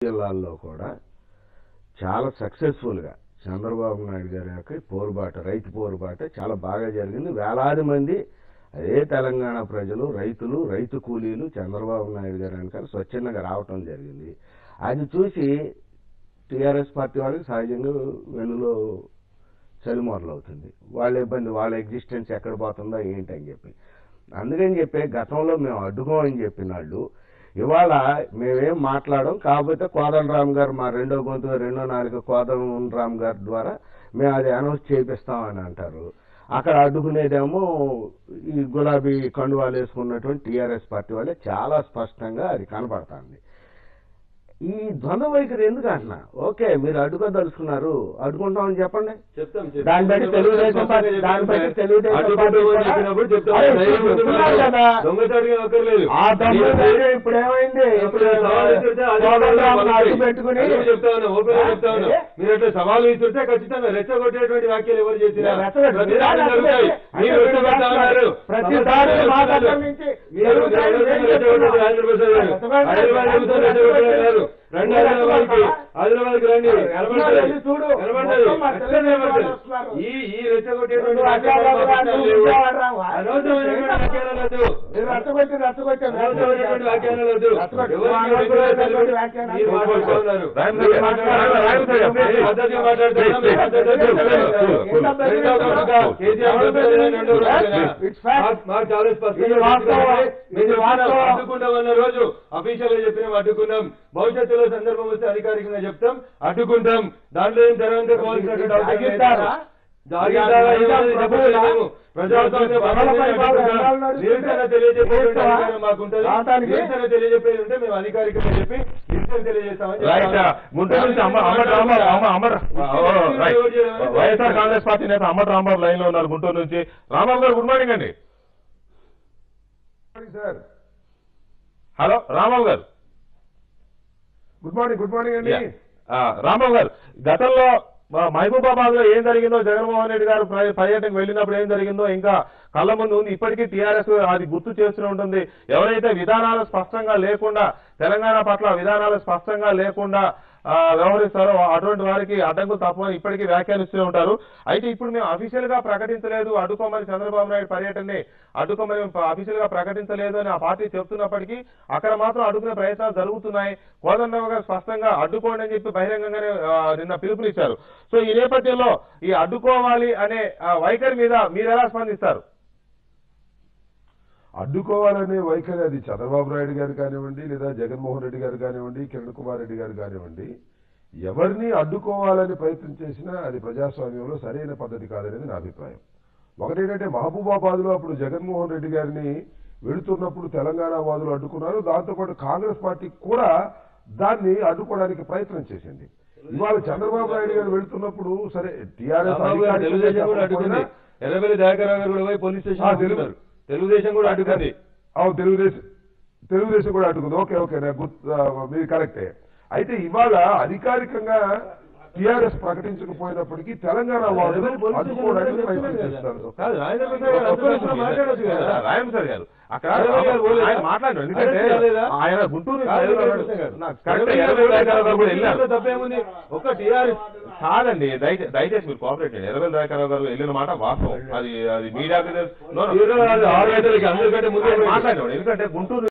జిల్లాల్లో కూడా చాలా సక్సెస్ఫుల్గా చంద్రబాబు నాయుడు గారి యొక్క పోరుబాట రైతు పోరుబాట చాలా బాగా జరిగింది వేలాది మంది అదే తెలంగాణ ప్రజలు రైతులు రైతు కూలీలు చంద్రబాబు నాయుడు గారి వెనకాల స్వచ్ఛందంగా రావటం జరిగింది అది చూసి టీఆర్ఎస్ పార్టీ వాళ్ళకి సహజంగా వెన్నులో చలిమోరలు అవుతుంది వాళ్ళ ఇబ్బంది వాళ్ళ ఎగ్జిస్టెన్స్ ఎక్కడ పోతుందో ఏంటి అని చెప్పి అందుకని చెప్పి గతంలో మేము అడ్డుకోమని చెప్పిన వాళ్ళు ఇవాళ మేమేం మాట్లాడడం కాకపోతే కోదండరామ్ గారు మా రెండో గొంతు రెండో నాలుగు కోదండరామ్ గారి ద్వారా మేము అది అనౌన్స్ చేపిస్తామని అంటారు అక్కడ అడ్డుకునేదేమో ఈ గులాబీ కండువాలు వేసుకున్నటువంటి టీఆర్ఎస్ పార్టీ వాళ్ళే చాలా స్పష్టంగా అది కనపడుతుంది ఈ ద్వంద్వ వైఖరి ఎందుకు అంటున్నా ఓకే మీరు అడ్డుకోదలుచుకున్నారు అడ్డుకుంటామని చెప్పండి చెప్తాం దాన్ని బట్టి తెలుగుదేశం పార్టీ దాన్ని బట్టి తెలుగుదేశం పార్టీ కూడా- చెప్పినప్పుడు చెప్తాం అరే, ధైర్యం ఉంది చెప్తున్నారు మీకు. కదా. దొంగచాటుగా అక్కర్లేదు ఆ దమ్ము ధైర్యం ఇప్పుడు ఏమైంది ఇప్పుడు సవాలు విసురుతే అది కోదండరాంను కూడా అడ్డు పెట్టుకుని అదే చెప్తా ఉన్నా, ఓపెన్ గా చెప్తా ఉన్నా. ఏ? మీరు అట్లా సవాలు విసురుతే ఖచ్చితంగా రెచ్చగొట్టేటువంటి వ్యాఖ్యలు ఎవరు చేసినా రెచ్చగొట్టు. ప్రతిసారి మీరు జరుగుతాయి. రెచ్చగొట్టు. మీరు రెచ్చగొడతా ఉన్నారు. ప్రతిసారి మా దగ్గర నుంచి మీరు జరుగుతాయి. రెచ్చగొట్టారు, ఏం రెచ్చగొట్టారు, చెప్తున్నారు? హైదరాబాద్ గారు. రెచ్చగొట్టారు. హైదరాబాద్ ప్రభుత్వం రెచ్చగొట్టారు. రండి హైదరాబాద్కి. హైదరాబాద్కి రండి కనబడతారు. వెళ్ళి చూడు. కనబడతారు. మొత్తం మా ఖచ్చితంగా తెలుగు కనబడతారు. వస్తున్నారు. ఈ ఈ రెచ్చగొట్టేటువంటి నువ్వు వ్యాఖ్యలు అడ్డాలు మాకు రాదు, లేవు. విజయవాడ రావు. అనవసరమైనటువంటి వ్యాఖ్యలు వద్దు. మీరు రెచ్చగొట్టి రెచ్చగొట్టి అనవసరమైనటువంటి వ్యాఖ్యానాలు వద్దు. రెచ్చగొట్టి. ఎవరికి అనవసరమైనటువంటి వ్యాఖ్యానాలు మీరు మాట్లాడుతూ ఉన్నారు. రాయన్ మీరు గారు, మాట్లాడారు. రాయన్ గారు, మీరు పద్ధతిగా మాట్లాడుతున్నారు. మీరు పద్ధతిగా చెప్తున్నారు. రెండో కొడుక, కేసీఆర్ చెప్తున్నారు, రెండో కొడుకుగా. It's fact. మాకు- మాకు చాలా స్పష్టంగా ఇది వాస్తవం. మీరు ఇది వాస్తవం. అడ్డుకుంటాం అన్న రోజు అఫీషియల్ గా చెప్పినాం అడ్డుకున్నాం భవిష్యత్తులో సందర్భం వస్తే అధికారికంగా చెప్తాం అడ్డుకుంటాం దాంట్లో ఏం తెరవంతా పోవాల్సినటువంటి అవసరం లేదు. ఆగిస్తారా? జాగ్రత్తగా ఏమని చెప్పలేము. ప్రజాస్వామ్య పద్ధతిని అడ్డుకుంటాం. నిరసన తెలియజెప్పేటువంటి అధికారం మాకుంటుంది రావటానికి- నిరసన తెలియజెప్పేది ఉంటే మేము అధికారికంగా చెప్పి నిరసన తెలియజేస్తామని రైట్ చెప్తాము. గుంటూరు నుంచి అమర్ అమర్ రాంబాబు అమర్ అమర్ ఓ, రైట్. వైఎస్ఆర్ కాంగ్రెస్ పార్టీ నేత అమర్ రాంబాబు లైన్ లో ఉన్నారు గుంటూరు నుంచి రాంబాబు గారు గుడ్ మార్నింగ్ అండి సార్ హలో రాంబాబు గారు గుడ్ మార్నింగ్ గుడ్ మార్నింగ్ అండి Yeah. ఆ, రాంబాబు గారు గతంలో ఆ, మహబూబాబాద్ లో ఏం జరిగిందో జగన్మోహన్ రెడ్డి గారు పర్య- పర్యటనకు వెళ్ళినప్పుడు ఏం జరిగిందో ఇంకా కళ్ళ ముందు ఉంది ఇప్పటికీ టీఆర్ఎస్ అది గుర్తు చేస్తూనే ఉంటుంది ఎవరైతే విధానాలు స్పష్టంగా లేకుండా తెలంగాణ పట్ల విధానాలు స్పష్టంగా లేకుండా ఆ, వ్యవహరిస్తారో అటువంటి వారికి అడ్డంకులు తప్పని ఇప్పటికీ వ్యాఖ్యానిస్తూనే ఉంటారు అయితే ఇప్పుడు మేము అఫీషియల్ గా ప్రకటించలేదు అడ్డుకోమని చంద్రబాబు నాయుడు పర్యటనని అడ్డుకోమని మేము అఫీషియల్ గా ప్రకటించలేదు అని ఆ పార్టీ చెప్తున్నప్పటికీ అక్కడ మాత్రం అడ్డుకునే ప్రయత్నాలు జరుగుతున్నాయి కోదండరావు గారు స్పష్టంగా అడ్డుకోండి అని చెప్పి బహిరంగంగానే ఆ, నిన్న పిలుపునిచ్చారు సో ఈ నేపథ్యంలో ఈ అడ్డుకోవాలి అనే ఆ, వైఖరి మీద మీరు ఎలా స్పందిస్తారు అడ్డుకోవాలనే వైఖరి అది చంద్రబాబు నాయుడు గారు కానివ్వండి లేదా జగన్మోహన్ రెడ్డి గారు కానివ్వండి కిరణ్ కుమార్ రెడ్డి గారు కానివ్వండి ఎవరిని అడ్డుకోవాలని ప్రయత్నం చేసినా అది ప్రజాస్వామ్యంలో సరైన పద్ధతి కాదనేది నా అభిప్రాయం ఒకటేంటంటే మహబూబాబాద్ లో అప్పుడు జగన్మోహన్ రెడ్డి గారిని వెళుతున్నప్పుడు తెలంగాణ వాదులు అడ్డుకున్నారు దాంతోపాటు కాంగ్రెస్ పార్టీ కూడా దాన్ని అడ్డుకోవడానికి ప్రయత్నం చేసింది ఇవాళ చంద్రబాబు నాయుడు గారు వెళుతున్నప్పుడు సరే టీఆర్ఎస్ రాంబాబు గారు తెలుగుదేశం కూడా అడ్డుకుంది ఎర్రబెల్లి దయాకరావు గారు కూడా పోయి పోలీస్ స్టేషన్ ఆ, అడ్డుకున్నారు. తెలుగుదేశం కూడా అడ్డుకుంది అవును తెలుగుదేశం తెలుగుదేశం కూడా అడ్డుకుంది ఓకే ఓకే నాకు గుర్తు ఆ, మీరు కరెక్టే అయితే ఇవాళ అధికారికంగా టిఆర్ఎస్ ప్రకటించకపోయినప్పటికీ తెలంగాణ వాదులు అడ్డుకోవడానికి ప్రయత్నం చేస్తారు కాదు రాజేంద్ర ప్రసాద్ గారు ఒక్క నిమిషం మాట్లాడొచ్చు కదా రాయన్ సార్ గారు అక్కడ ఎర్రబెల్లి గారు పోలేదా? ఆయన మాట్లాడారు ఎందుకంటే అరెస్ట్ కాలేదా? ఆయన గుంటూరు నుంచి కాదు, బయలుదేరాడు. రాజేంద్ర గారు. నాకు కరెక్ట్ ఎర్రబెల్లి ఎర్రబెల్లి దయాకరావు గారు కూడా వెళ్ళారు దీంట్లో తప్పేముంది ఒక టీఆర్ఎస్ కాదండి దయచే- దయచేసి మీరు కోఆపరేట్ చేయండి ఎర్రబెల్లి దయాకరావు గారు వెళ్ళిన మాట వాస్తవం అది అది మీడియాకి తెలుసు. No, no. ఈరోజు ఆరు గంటలకి అందరికంటే ముందే ఆయన మాట్లాడాడు ఎందుకంటే గుంటూరు